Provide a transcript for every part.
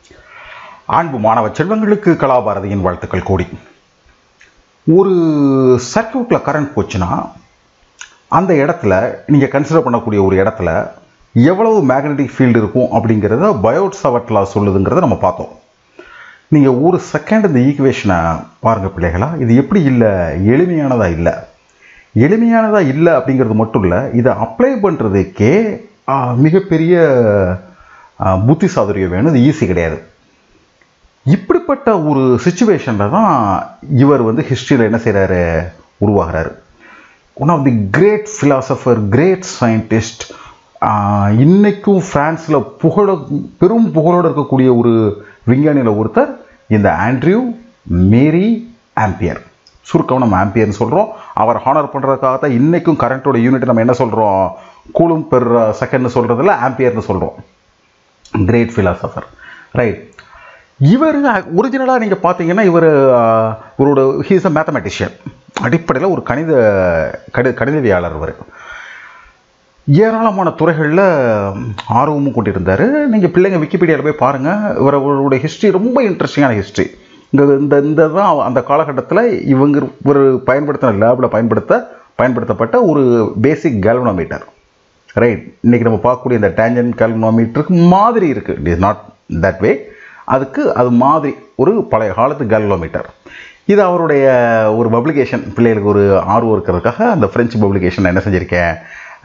அன்பு மாணவ செல்வங்களுக்கு கலாபாரதியின் வாழ்த்துக்கள் கூடி ஒரு சர்க்கியூட்டில் கரண்ட் போச்சுன்னா அந்த இடத்துல நீங்கள் கன்சிடர் பண்ணக்கூடிய ஒரு இடத்துல எவ்வளவு மேக்னெட்டிக் ஃபீல்டு இருக்கும் அப்படிங்கிறத பயோட் சவட்லா சொல்லுதுங்கிறத நம்ம பார்த்தோம் நீங்கள் ஒரு செகண்ட் இந்த ஈக்குவேஷனை பாருங்கள் பிள்ளைகளா இது எப்படி இல்லை எளிமையானதாக இல்லை எளிமையானதாக இல்லை அப்படிங்கிறது மட்டும் இல்லை இதை அப்ளை பண்ணுறதுக்கே ஆ, மிகப்பெரிய ஆ, புத்தி சாதுரியம் வேணும் இது ஈஸி கிடையாது இப்படிப்பட்ட ஒரு சுச்சுவேஷனில் தான் இவர் வந்து ஹிஸ்ட்ரியில் என்ன செய்கிறாரு உருவாகிறாரு one of the great philosopher great scientist இன்னைக்கும் ஃப்ரான்ஸில் புகழ பெரும் புகழோடு இருக்கக்கூடிய ஒரு விஞ்ஞானியில் ஒருத்தர் இந்த ஆண்ட்ரியூ மேரி ஆம்பியர் சுருக்கம் நம்ம ஆம்பியர்னு சொல்கிறோம் அவர் ஹானர் பண்ணுறதுக்காக தான் இன்றைக்கும் கரண்ட்டோட யூனிட் நம்ம என்ன சொல்கிறோம் கூலும் பெர் செகண்ட்னு சொல்கிறதில்ல ஆம்பியர்னு சொல்கிறோம் கிரேட் ஃபிலாசபர் ரைட் இவர் ஒரிஜினலாக நீங்கள் பார்த்தீங்கன்னா இவர் இவரோட ஹீஸ் அ மேத்தமெட்டிஷியன் அடிப்படையில் ஒரு கணித கடி கணிதவியாளர் இவர் ஏராளமான துறைகளில் ஆர்வமும் கொண்டிருந்தார் நீங்கள் பிள்ளைங்க விக்கிபீடியாவில் போய் பாருங்கள் இவரோட ஹிஸ்ட்ரி ரொம்ப இன்ட்ரெஸ்டிங்கான ஹிஸ்ட்ரி இங்கே இந்த இந்த தான் அந்த காலகட்டத்தில் இவங்க ஒரு பயன்படுத்தின லேபில் பயன்படுத்த பயன்படுத்தப்பட்ட ஒரு பேசிக் கேல்வனோமீட்டர் ரைட் இன்றைக்கி நம்ம பார்க்கக்கூடிய இந்த டேஞ்சன் கேல்வனோமீட்டருக்கு மாதிரி இருக்குது it is not that way அதுக்கு அது மாதிரி ஒரு பழைய காலத்து கேல்வனோமீட்டர் இது அவருடைய ஒரு பப்ளிகேஷன் பிள்ளைகளுக்கு ஒரு ஆர்வம் இருக்கிறதுக்காக அந்த ஃப்ரெஞ்சு பப்ளிகேஷன் என்ன செஞ்சுருக்கேன்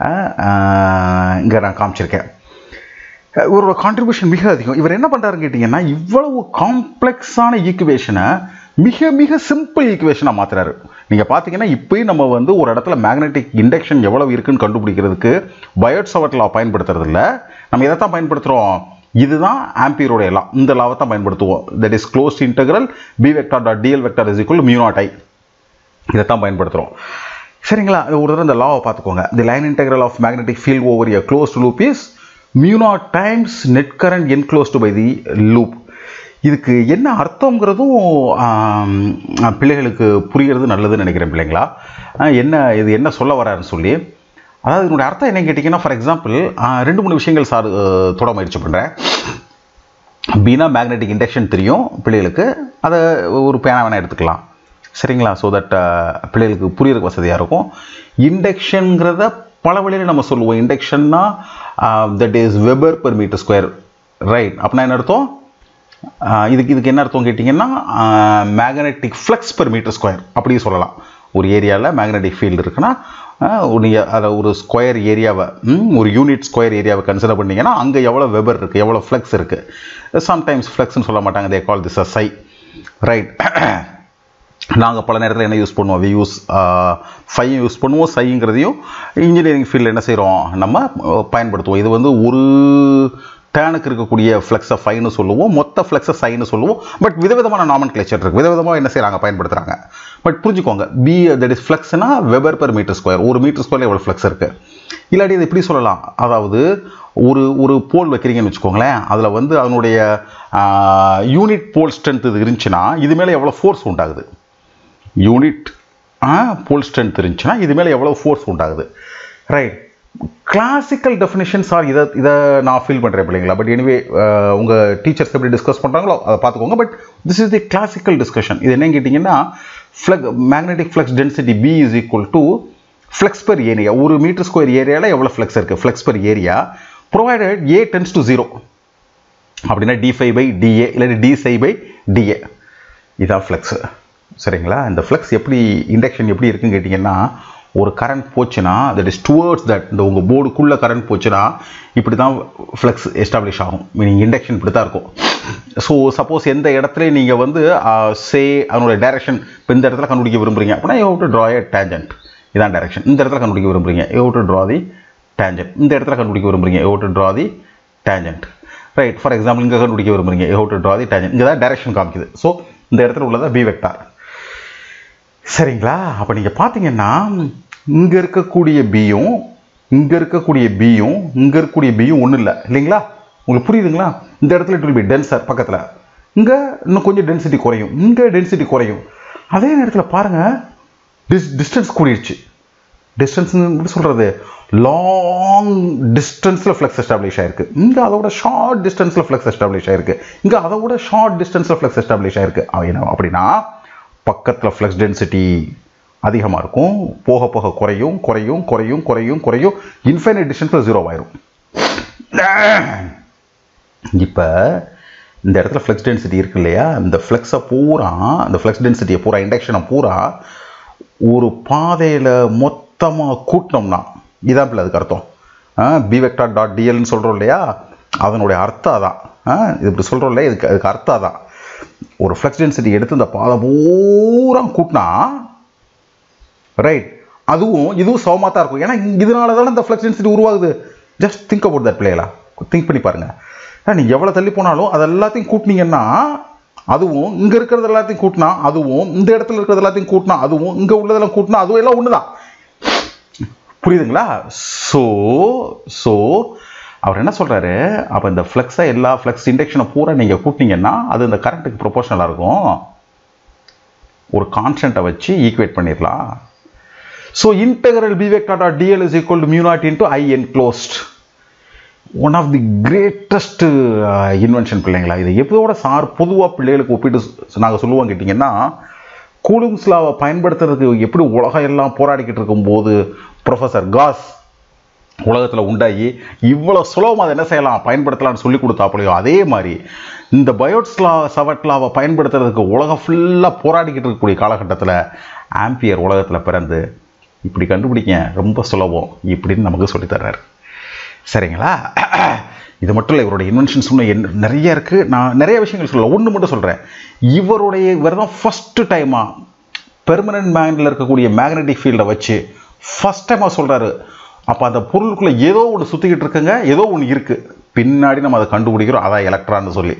இங்கே நான் காமிச்சிருக்கேன் இவரோட கான்ட்ரிபியூஷன் மிக அதிகம் இவர் என்ன பண்ணுறாருன்னு கேட்டிங்கன்னா இவ்வளவு காம்ப்ளெக்ஸான ஈக்குவேஷனை மிக மிக சிம்பிள் ஈக்குவேஷனாக மாற்றுறாரு நீங்கள் பார்த்தீங்கன்னா இப்போயும் நம்ம வந்து ஒரு இடத்துல மேக்னெட்டிக் இண்டக்ஷன் எவ்வளவு இருக்குன்னு கண்டுபிடிக்கிறதுக்கு பயோட் சவட் லா பயன்படுத்துறது இல்ல நம்ம எதை தான் பயன்படுத்துகிறோம் இதுதான் ஆம்பியரோட எல்லாம் இந்த லாவை தான் பயன்படுத்துவோம் that is close integral B vector dot D L vector is equal mu naught I இதை தான் பயன்படுத்துகிறோம் சரிங்களா இது ஒரு தடவை இந்த லாவை பார்த்துக்கோங்க the line integral of magnetic field over a close loop is mu naught times net current enclosed by the loop இதுக்கு என்ன அர்த்தங்கிறதும் ஆம், பிள்ளைகளுக்கு புரிகிறது நல்லதுன்னு நினைக்கிறேன் பிள்ளைங்களா ஆ, என்ன இது என்ன சொல்ல வராருன்னு சொல்லி அதாவது இதனுடைய அர்த்தம் என்னன்னு கேட்டிங்கன்னா ஃபார் எக்ஸாம்பிள் ரெண்டு மூணு விஷயங்கள் சார் அஹ், தொட முயற்சி பண்ணுறேன் பீனா மேக்னெட்டிக் இண்டக்ஷன் தெரியும் பிள்ளைகளுக்கு அதை ஒரு பேனா வேணால் எடுத்துக்கலாம் சரிங்களா ஸோ தட் பிள்ளைகளுக்கு புரியறதுக்கு வசதியாக இருக்கும் இண்டக்ஷனுங்கிறத பல வழியில் நம்ம சொல்லுவோம் இண்டக்ஷன்னா that is weber per metre square right அப்படின்னா என்ன அர்த்தம் ஆஹ் இதுக்கு இதுக்கு என்ன அர்த்தம் கேட்டிங்கன்னா magnetic flux per metre square அப்படியும் சொல்லலாம் ஒரு ஏரியாவில் மேக்னெட்டிக் ஃபீல்டு இருக்குன்னா நீங்கள் அதை ஒரு ஸ்கொயர் ஏரியாவை ம், ஒரு யூனிட் ஸ்கொயர் ஏரியாவை கன்சிடர் பண்ணீங்கன்னா அங்கே எவ்வளோ வெபர் இருக்குது எவ்வளோ ஃப்ளக்ஸ் இருக்குது சம்டைம்ஸ் ஃப்ளக்ஸ்னு சொல்ல மாட்டாங்க தே call this a psi right நாங்கள் பல நேரத்தில் என்ன யூஸ் பண்ணுவோம் வி யூஸ் ஃபையும் யூஸ் பண்ணுவோம் சைங்கிறதையும் இன்ஜினியரிங் ஃபீல்டில் என்ன செய்கிறோம் நம்ம அஹ், பயன்படுத்துவோம் இது வந்து ஒரு டேனுக்கு இருக்கக்கூடிய ஃப்ளெக்ஸை ஃபைன்னு சொல்லுவோம் மொத்த ஃப்ளெக்ஸை சைன்னு சொல்லுவோம் பட் விதவிதமான நாமன் கிளேச்சர் இருக்குது விதவிதமாக என்ன செய்கிறாங்க பயன்படுத்துகிறாங்க பட் புரிஞ்சுக்கோங்க பி தட் இஸ் ஃப்ளெக்ஸ்னா வெபர் பெர் மீட்டர் ஸ்கொயர் ஒரு மீட்டர் ஸ்கொயரில் எவ்வளோ ஃப்ளெக்ஸ் இருக்குது இல்லாட்டி இது இப்படி சொல்லலாம் அதாவது ஒரு ஒரு போல் வைக்கிறீங்கன்னு வச்சுக்கோங்களேன் அதில் வந்து அதனுடைய யூனிட் போல் ஸ்ட்ரென்த் இது இருந்துச்சுன்னா இது மேலே எவ்வளோ ஃபோர்ஸ் உண்டாகுது யூனிட் போல் ஸ்ட்ரென்த் இருந்துச்சுன்னா இது மேலே எவ்வளோ ஃபோர்ஸ் உண்டாகுது ரைட் கிளாசிக்கல் டெஃபினேஷன்ஸ் ஆர் இதை இதை நான் ஃபீல் பண்ணுறேன் பிள்ளைங்களா பட் எனிவே உங்கள் டீச்சர்ஸ் எப்படி டிஸ்கஸ் பண்ணுறாங்களோ அதை பார்த்துக்கோங்க but this is the classical discussion இது என்னன்னு கேட்டிங்கன்னா flux magnetic flux density B is equal to flux per area ஒரு மீட்டர் ஸ்கொயர் ஏரியாவில் எவ்வளோ ஃப்ளெக்ஸ் இருக்குது flux per area provided A tends to zero அப்படின்னா டி ஃபைவ் பை டிஏ இல்லாட்டி D psi by D A இதான் ஃப்ளெக்ஸு சரிங்களா இந்த flex எப்படி இண்டக்ஷன் எப்படி இருக்குன்னு கேட்டிங்கன்னா ஒரு கரண்ட் போச்சுன்னா தட் இஸ் டுவர்ட்ஸ் தட் இந்த உங்கள் போர்டுக்குள்ளே கரண்ட் போச்சுன்னா இப்படி தான் ஃப்ளெக்ஸ் எஸ்டாப்ளிஷ் ஆகும் மீனிங் இண்டக்ஷன் இப்படி தான் இருக்கும் ஸோ சப்போஸ் எந்த இடத்துல நீங்கள் வந்து சே அதனுடைய டைரக்ஷன் இப்போ இந்த இடத்துல கண்டுபிடிக்க விரும்புறீங்க அப்படின்னா you to draw a tangent இதான் டைரக்ஷன் இந்த இடத்துல கண்டுபிடிக்க விரும்புறீங்க you to draw the tangent இந்த இடத்துல கண்டுபிடிக்க விரும்புறீங்க you to draw the tangent right for example இங்கே கண்டுபிடிக்க விரும்புறீங்க you to draw the tangent இங்கே தான் டைரக்ஷன் காமிக்குது ஸோ இந்த இடத்துல உள்ளதா பி வெக்டார் சரிங்களா அப்போ நீங்கள் பார்த்தீங்கன்னா இங்கே இருக்கக்கூடிய பியும் இங்கே இருக்கக்கூடிய பியும் இங்கே இருக்கக்கூடிய பியும் ஒன்றும் இல்லை இல்லைங்களா உங்களுக்கு புரியுதுங்களா இந்த இடத்துல இட் வில் பி டென்சர் பக்கத்தில் இங்கே இன்னும் கொஞ்சம் டென்சிட்டி குறையும் இங்கே டென்சிட்டி குறையும் அதே நேரத்தில் பாருங்கள் டிஸ் டிஸ்டன்ஸ் கூடிருச்சு டிஸ்டன்ஸ் எப்படி சொல்கிறது லாங் டிஸ்டன்ஸில் ஃப்ளெக்ஸ் எஸ்டாப்ளிஷ் ஆயிருக்கு இங்கே அதோட ஷார்ட் டிஸ்டன்ஸில் ஃப்ளெக்ஸ் எஸ்டாப்ளிஷ் ஆயிருக்கு இங்கே அதோட ஷார்ட் டிஸ்டன்ஸில் ஃப்ளெக்ஸ் எஸ்டாப்ளிஷ் ஆயிருக்கு அவன் என்ன அப்படின்னா பக்கத்தில் ஃப்ளெக்ஸ் டென்சிட்டி அதிகமாக இருக்கும் போக போக குறையும் குறையும் குறையும் குறையும் குறையும் இன்ஃபைனைட் டிஸ்டன்ஸில் ஜீரோ ஆயிரும் இப்போ இந்த இடத்துல ஃப்ளெக்ஸ் டென்சிட்டி இருக்கு இல்லையா இந்த ஃப்ளெக்ஸை பூரா இந்த ஃப்ளெக்ஸ் டென்சிட்டியை பூரா இண்டக்ஷனை பூரா ஒரு பாதையில் மொத்தமாக கூட்டினோம்னா இதான் பிள்ளை அதுக்கு அர்த்தம் பி வெக்டார் டாட் டிஎல்னு சொல்கிறோம் இல்லையா அதனுடைய அர்த்தம் அதான் ஆ, இது இப்படி சொல்கிறோம் இல்லையா இதுக்கு அதுக்கு அர்த்தம் அதான் ஒரு ஃப்ளெக்ஸ் டென்சிட்டி எடுத்து இந்த பாதை பூரா கூட்டினா ரைட் அதுவும் இதுவும் சமமாக தான் இருக்கும் ஏன்னா இங்க- இதனால தானே இந்த ஃப்ளெக்ஸ் டென்சிட்டி உருவாகுது ஜஸ்ட் திங்க் அபவுட் தட் பிள்ளைகளா திங்க் பண்ணி பாருங்க நீங்கள் எவ்வளோ தள்ளி போனாலும் அது எல்லாத்தையும் கூட்டினீங்கன்னா அதுவும் இங்கே இருக்கிறது எல்லாத்தையும் கூட்டினா அதுவும் இந்த இடத்துல இருக்கிறது எல்லாத்தையும் கூட்டினா அதுவும் இங்கே உள்ளதெல்லாம் கூட்டினா அதுவும் எல்லாம் ஒன்று தான் புரியுதுங்களா ஸோ ஸோ அவர் என்ன சொல்றாரு அப்போ இந்த ஃப்ளெக்ஸை எல்லா ஃப்ளெக்ஸ் இண்டக்ஷனை பூரா நீங்கள் கூட்டினீங்கன்னா அது இந்த கரண்ட்டுக்கு ப்ரொபோஷனலாக இருக்கும் ஒரு கான்ஸ்டண்ட்டை வச்சு ஈக்குவேட் பண்ணிடலாம் so integral B vector dot D L is equal to mu naught into I enclosed one of the greatest invention பிள்ளைங்களா இது எப்போட சார் பொதுவாக பிள்ளைகளுக்கு ஒப்பிட்டு நாங்கள் சொல்லுவோம் கேட்டிங்கன்னா கூலும்ஸ்லாவை பயன்படுத்துறதுக்கு எப்படி உலகம் எல்லாம் போராடிக்கிட்டு இருக்கும்போது ப்ரொஃபஸர் காஸ் உலகத்தில் உண்டாகி இவ்வளோ சுலபமாக அதை என்ன செய்யலாம் பயன்படுத்தலாம்னு சொல்லி கொடுத்தாப்புலையோ அதே மாதிரி இந்த பயோட்ஸ்லா சவட்லாவை பயன்படுத்துறதுக்கு உலகம் ஃபுல்லாக போராடிக்கிட்டு இருக்கக்கூடிய காலகட்டத்தில் ஆம்பியர் உலகத்தில் பிறந்து இப்படி கண்டுபிடிக்க ரொம்ப சுலபம் இப்படின்னு நமக்கு சொல்லித் தர்றாரு சரிங்களா இது மட்டும் இல்லை இவருடைய இன்வென்ஷன்ஸ் இன்னும் என்ன நிறைய இருக்குது நான் நிறைய விஷயங்கள் சொல்லலாம் ஒன்று மட்டும் சொல்கிறேன் இவருடைய இவர் தான் ஃபஸ்ட்டு டைமாக பெர்மனன்ட் மேக்னெட்டில் இருக்கக்கூடிய மேக்னெட்டிக் ஃபீல்டை வச்சு ஃபஸ்ட் டைமாக சொல்கிறாரு அப்போ அந்த பொருளுக்குள்ளே ஏதோ ஒன்று சுற்றிக்கிட்டு இருக்குங்க ஏதோ ஒன்று இருக்குது பின்னாடி நம்ம அதை கண்டுபிடிக்கிறோம் அதான் எலக்ட்ரான்னு சொல்லி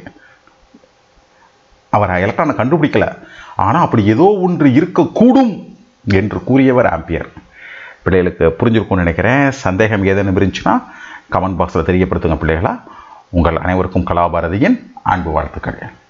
அவர் எலக்ட்ரானை கண்டுபிடிக்கல ஆனால் அப்படி ஏதோ ஒன்று இருக்கக்கூடும் என்று கூறியவர் ஆம்பியர் பிள்ளைகளுக்கு புரிஞ்சிருக்கும்னு நினைக்கிறேன் சந்தேகம் ஏதேனும் இருந்துச்சுன்னா கமெண்ட் பாக்ஸில் தெரியப்படுத்துங்க பிள்ளைகளா உங்கள் அனைவருக்கும் கலாபாரதியின் அன்பு வாழ்த்துக்கள்